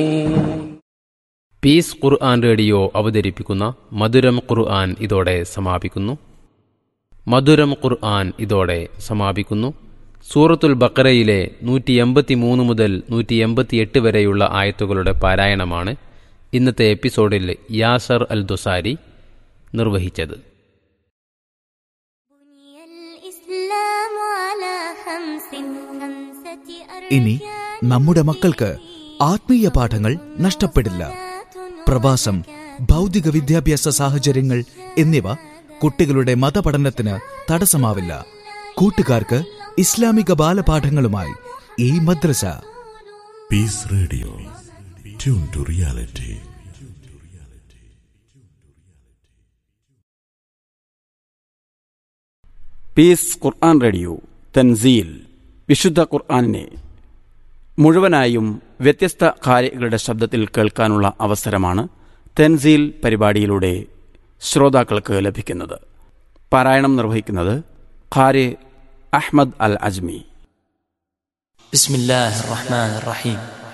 piece Quran radio അവതരിപ്പിക്കുന്ന മധുരം ഖുർആൻ ഇതോടെ സമാപിക്കുന്നു മധുരം ഖുർആൻ ഇതോടെ സമാപിക്കുന്നു സൂറത്തുൽ ബക്കറയിലെ നൂറ്റി എൺപത്തി മൂന്ന് മുതൽ നൂറ്റി എൺപത്തിയെട്ട് വരെയുള്ള ആയത്തുകളുടെ പാരായണമാണ് ഇന്നത്തെ എപ്പിസോഡിൽ യാസർ അൽ ദുസാരി നിർവഹിച്ചത് ഇനി നമ്മുടെ മക്കൾക്ക് ആത്മീയ പാഠങ്ങൾ നഷ്ടപ്പെടില്ല പ്രവാസം ഭൗതിക വിദ്യാഭ്യാസ സാഹചര്യങ്ങൾ എന്നിവ കുട്ടികളുടെ മതപഠനത്തിന് തടസ്സമാവില്ല കൂട്ടുകാർക്ക് ഇസ്ലാമിക ബാലപാഠങ്ങളുമായി ഈ മദ്രസ peace radio tune to reality peace Quran radio Tanzeel വിശുദ്ധ ഖുർആാനിനെ മുഴുവനായും വ്യത്യസ്ത കാര്യങ്ങളുടെ ശബ്ദത്തിൽ കേൾക്കാനുള്ള അവസരമാണ് തൻസീൽ പരിപാടിയിലൂടെ ശ്രോതാക്കൾക്ക് ലഭിക്കുന്നത് പാരായണം നിർവഹിക്കുന്നത് ഖാരെ അഹ്മദ് അൽ അജ്മി بسم الله الرحمن الرحيم